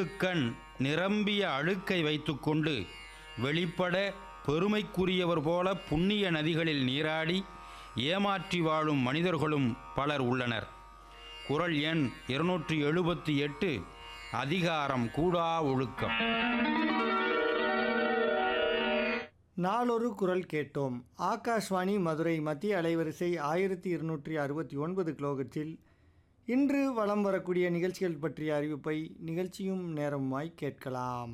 கண் நிரம்பிய அழுக்கை வைத்துக்கொண்டு வெளிப்பட பெருமைக்குரியவர் போல புண்ணிய நதிகளில் நீராடி ஏமாற்றி வாழும் மனிதர்களும் பலர் உள்ளனர் குறள் எண் இருநூற்றி எழுபத்தி எட்டு அதிகாரம் கூடா ஒழுக்கம் நாளொரு குரல் கேட்டோம் ஆகாஷ்வாணி மதுரை மத்திய அலைவரிசை ஆயிரத்தி இருநூற்றி அறுபத்தி ஒன்பது கிலோகத்தில் இன்று வலம் வரக்கூடிய நிகழ்ச்சிகள் பற்றிய அறிவிப்பை நிகழ்ச்சியும் நேரமாய் கேட்கலாம்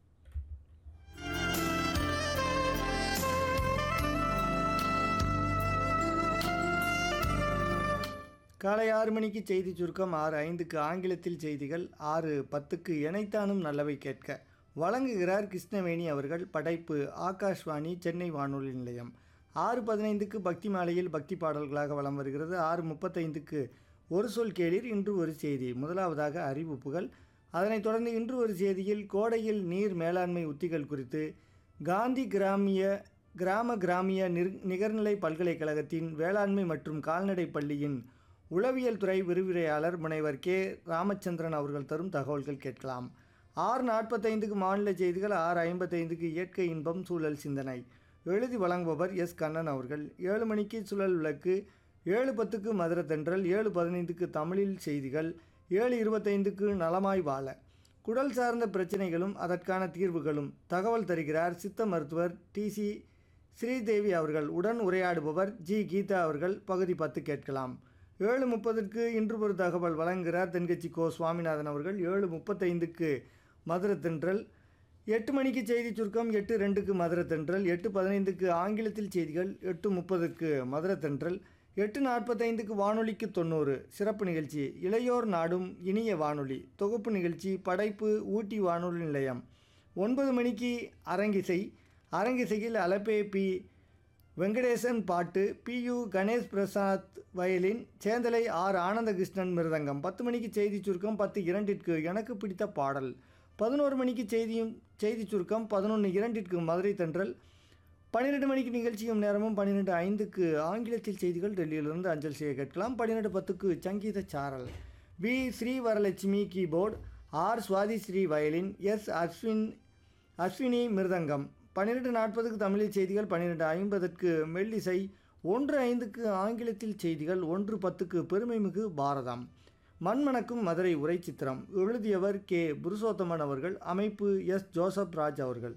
காலை ஆறு மணிக்கு செய்தி சுருக்கம் ஆறு ஐந்துக்கு ஆங்கிலத்தில் செய்திகள் ஆறு பத்துக்கு இணைத்தானும் நல்லவை கேட்க வழங்குகிறார் கிருஷ்ணவேணி அவர்கள் படைப்பு ஆகாஷ்வாணி சென்னை வானொலி நிலையம் ஆறு பதினைந்துக்கு பக்தி மாலையில் பக்தி பாடல்களாக வலம் வருகிறது ஆறு முப்பத்தைந்துக்கு ஒரு சொல் கேளீர் இன்று ஒரு செய்தி முதலாவதாக அறிவிப்புகள் அதனைத் தொடர்ந்து இன்று ஒரு செய்தியில் கோடையில் நீர் மேலாண்மை உத்திகள் குறித்து காந்தி கிராமிய கிராம கிராமிய நிர் நிகர்நிலை பல்கலைக்கழகத்தின் வேளாண்மை மற்றும் கால்நடை பள்ளியின் உளவியல் துறை விரிவுரையாளர் முனைவர் கே ராமச்சந்திரன் அவர்கள் தரும் தகவல்கள் கேட்கலாம் ஆறு நாற்பத்தைந்துக்கு மாநில செய்திகள் ஆறு ஐம்பத்தைந்துக்கு இயற்கை இன்பம் சூழல் சிந்தனை எழுதி வழங்குபவர் எஸ் கண்ணன் அவர்கள் ஏழு மணிக்கு சுழல் விளக்கு ஏழு பத்துக்கு மதுரை தென்றல் ஏழு பதினைந்துக்கு தமிழில் செய்திகள் ஏழு இருபத்தைந்துக்கு நலமாய் வாழ குடல் சார்ந்த பிரச்சனைகளும் அதற்கான தீர்வுகளும் தகவல் தருகிறார் சித்த மருத்துவர் டிசி ஸ்ரீதேவி அவர்கள் உடன் உரையாடுபவர் ஜி கீதா அவர்கள் பகுதி பத்து கேட்கலாம் ஏழு முப்பதுக்கு இன்று ஒரு தகவல் வழங்குகிறார் தென்கட்சி கோ சுவாமிநாதன் அவர்கள் ஏழு முப்பத்தைந்துக்கு மதுரை தென்றல் எட்டு மணிக்கு செய்தி சுருக்கம் எட்டு ரெண்டுக்கு மதுரை தென்றல் எட்டு பதினைந்துக்கு ஆங்கிலத்தில் செய்திகள் எட்டு முப்பதுக்கு மதுரை தென்றல் எட்டு நாற்பத்தைந்துக்கு வானொலிக்கு தொண்ணூறு சிறப்பு நிகழ்ச்சி இளையோர் நாடும் இனிய வானொலி தொகுப்பு நிகழ்ச்சி படைப்பு ஊட்டி வானொலி நிலையம் ஒன்பது மணிக்கு அரங்கிசை அரங்கிசையில் அலப்பே பி வெங்கடேசன் பாட்டு பியு கணேஷ் பிரசாத் வயலின் சேந்தலை ஆர் ஆனந்தகிருஷ்ணன் மிருதங்கம் பத்து மணிக்கு செய்தி சுருக்கம் பத்து இரண்டிற்கு எனக்கு பிடித்த பாடல் பதினோரு மணிக்கு செய்தியும் செய்தி சுருக்கம் பதினொன்று இரண்டிற்கு மதுரை தென்றல் பன்னிரெண்டு மணிக்கு நிகழ்ச்சியும் நேரமும் பன்னிரெண்டு ஐந்துக்கு ஆங்கிலத்தில் செய்திகள் டெல்லியிலிருந்து அஞ்சல் செய்ய கேட்கலாம் பன்னிரெண்டு பத்துக்கு Sangeetha Saral V Sri Varalakshmi keyboard R Swathi Sri violin S Ashwin Ashwini mridangam பன்னிரெண்டு நாற்பதுக்கு தமிழில் செய்திகள் பன்னிரெண்டு ஐம்பதுக்கு மெல்லிசை ஒன்று ஐந்துக்கு ஆங்கிலத்தில் செய்திகள் ஒன்று பத்துக்கு பெருமைமிகு பாரதம் மண்மணக்கும் மதுரை உரை சித்திரம் எழுதியவர் கே புருஷோத்தமன் அவர்கள் அமைப்பு எஸ் ஜோசப் ராஜ் அவர்கள்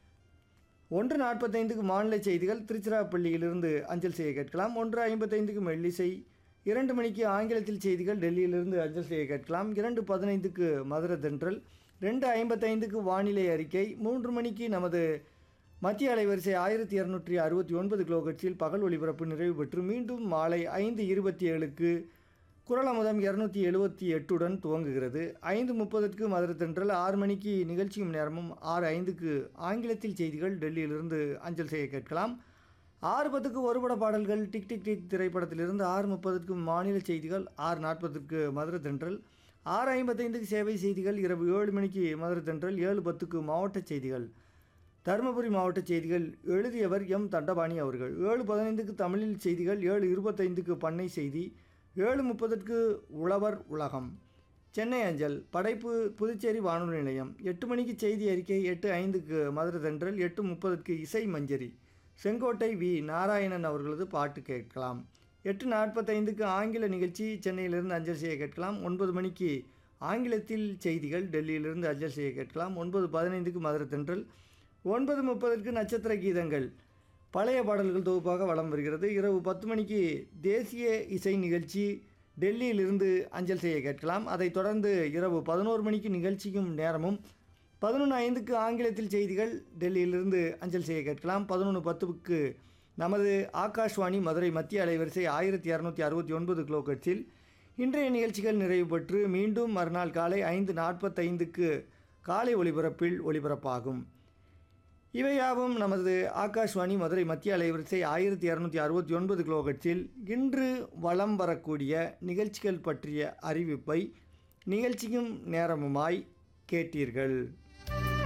ஒன்று நாற்பத்தைந்துக்கு மாநில செய்திகள் திருச்சிராப்பள்ளியிலிருந்து அஞ்சல் செய்ய கேட்கலாம் ஒன்று ஐம்பத்தைந்துக்கு மெல்லிசை இரண்டு மணிக்கு ஆங்கிலத்தில் செய்திகள் டெல்லியிலிருந்து அஞ்சல் செய்ய கேட்கலாம் இரண்டு பதினைந்துக்கு மதுரை தென்றல் ரெண்டு ஐம்பத்தைந்துக்கு வானிலை அறிக்கை மூன்று மணிக்கு நமது மத்திய அலைவரிசை ஆயிரத்தி இரநூற்றி அறுபத்தி ஒன்பது கிலோகட்சியில் பகல் ஒளிபரப்பு நிறைவு பெற்று மீண்டும் மாலை ஐந்து இருபத்தி ஏழுக்கு குரலமுதம் இரநூத்தி எழுபத்தி எட்டுடன் துவங்குகிறது ஐந்து முப்பதுக்கு மதுரை தென்றல் ஆறு மணிக்கு நிகழ்ச்சியும் நேரமும் ஆறு ஐந்துக்கு ஆங்கிலத்தில் செய்திகள் டெல்லியிலிருந்து அஞ்சல் செய்ய கேட்கலாம் ஆறு பத்துக்கு ஒருபட பாடல்கள் டிக் டிக் டிக் திரைப்படத்திலிருந்து ஆறு முப்பதுக்கு மாநில செய்திகள் ஆறு நாற்பதுக்கு மதுரை தென்றல் ஆறு ஐம்பத்தைந்துக்கு சேவை செய்திகள் இரவு ஏழு மணிக்கு மதுரை தென்றல் ஏழு பத்துக்கு மாவட்ட செய்திகள் தருமபுரி மாவட்ட செய்திகள் எழுதியவர் எம் தண்டபாணி அவர்கள் ஏழு பதினைந்துக்கு தமிழில் செய்திகள் ஏழு இருபத்தைந்துக்கு பண்ணை செய்தி ஏழு முப்பதுக்கு உழவர் உலகம் சென்னை அஞ்சல் படைப்பு புதுச்சேரி வானொலி நிலையம் எட்டு மணிக்கு செய்தி அறிக்கை எட்டு ஐந்துக்கு மதுரை தென்றல் எட்டு முப்பதுக்கு இசை மஞ்சரி செங்கோட்டை வி நாராயணன் அவர்களது பாட்டு கேட்கலாம் எட்டு நாற்பத்தைந்துக்கு ஆங்கில நிகழ்ச்சி சென்னையிலிருந்து அஞ்சல் செய்ய கேட்கலாம் ஒன்பது மணிக்கு ஆங்கிலத்தில் செய்திகள் டெல்லியிலிருந்து அஞ்சல் செய்ய கேட்கலாம் ஒன்பது பதினைந்துக்கு மதுரை தென்றல் ஒன்பது முப்பதற்கு நட்சத்திர கீதங்கள் பழைய பாடல்கள் தொகுப்பாக வலம் வருகிறது இரவு பத்து மணிக்கு தேசிய இசை நிகழ்ச்சி டெல்லியிலிருந்து அஞ்சல் செய்ய கேட்கலாம் அதைத் தொடர்ந்து இரவு பதினோரு மணிக்கு நிகழ்ச்சியும் நேரமும் பதினொன்று ஐந்துக்கு ஆங்கிலத்தில் செய்திகள் டெல்லியிலிருந்து அஞ்சல் செய்ய கேட்கலாம் பதினொன்று பத்துக்கு நமது ஆகாஷ்வாணி மதுரை மத்திய அலைவரிசை ஆயிரத்தி இரநூத்தி அறுபத்தி ஒன்பது கிலோகட்ஸில் இன்றைய நிகழ்ச்சிகள் நிறைவு பெற்று மீண்டும் மறுநாள் காலை ஐந்து நாற்பத்தைந்துக்கு காலை ஒளிபரப்பில் ஒளிபரப்பாகும் இவையாவும் நமது ஆகாஷ்வாணி மதுரை மத்திய அலைவரிசை ஆயிரத்தி இரநூத்தி அறுபத்தி ஒன்பது கிலோகட்ஸில் இன்று வலம் வரக்கூடிய நிகழ்ச்சிகள் பற்றிய அறிவிப்பை நிகழ்ச்சியும் நேரமுமாய் கேட்டீர்கள்